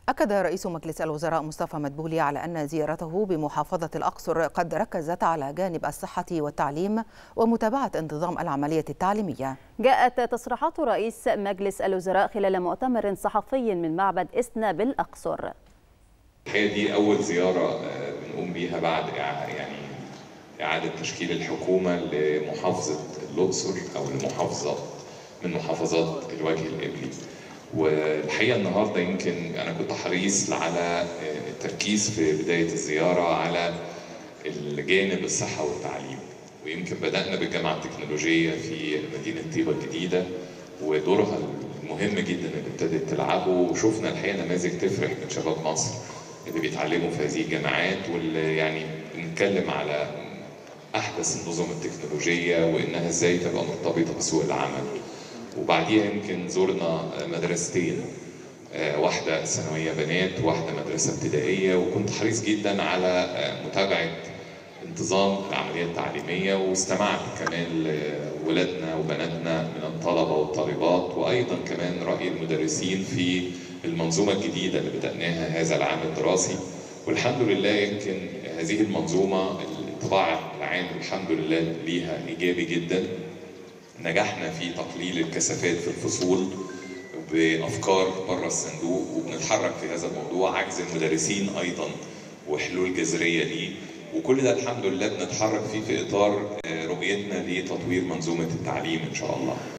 أكد رئيس مجلس الوزراء مصطفى مدبولي على أن زيارته بمحافظة الأقصر قد ركزت على جانب الصحة والتعليم ومتابعة انتظام العملية التعليمية جاءت تصريحات رئيس مجلس الوزراء خلال مؤتمر صحفي من معبد إسنا بالأقصر الحقيقة دي أول زيارة بنقوم بيها بعد يعني إعادة تشكيل الحكومة لمحافظة الأقصر أو لمحافظة من محافظات الوجه الإبلي والحقيقه النهارده يمكن انا كنت حريص على التركيز في بدايه الزياره على الجانب الصحه والتعليم ويمكن بدانا بالجامعه التكنولوجيه في مدينه طيبه الجديده ودورها المهم جدا اللي ابتدت تلعبه وشفنا الحقيقه نماذج تفرح من شباب مصر اللي بيتعلموا في هذه الجامعات واللي يعني بنتكلم على احدث النظم التكنولوجيه وانها ازاي تبقى مرتبطه بسوق العمل وبعديها يمكن زرنا مدرستين واحدة ثانوية بنات وواحدة مدرسة ابتدائية وكنت حريص جدا على متابعة انتظام العملية التعليمية واستمعت كمان لولادنا وبناتنا من الطلبة والطالبات وأيضا كمان رأي المدرسين في المنظومة الجديدة اللي بدأناها هذا العام الدراسي والحمد لله يمكن هذه المنظومة الانطباع العام الحمد لله ليها إيجابي جدا نجحنا في تقليل الكثافات في الفصول بافكار بره الصندوق وبنتحرك في هذا الموضوع عجز المدرسين ايضا وحلول جذريه ليه وكل ده الحمد لله بنتحرك فيه في اطار رؤيتنا لتطوير منظومه التعليم ان شاء الله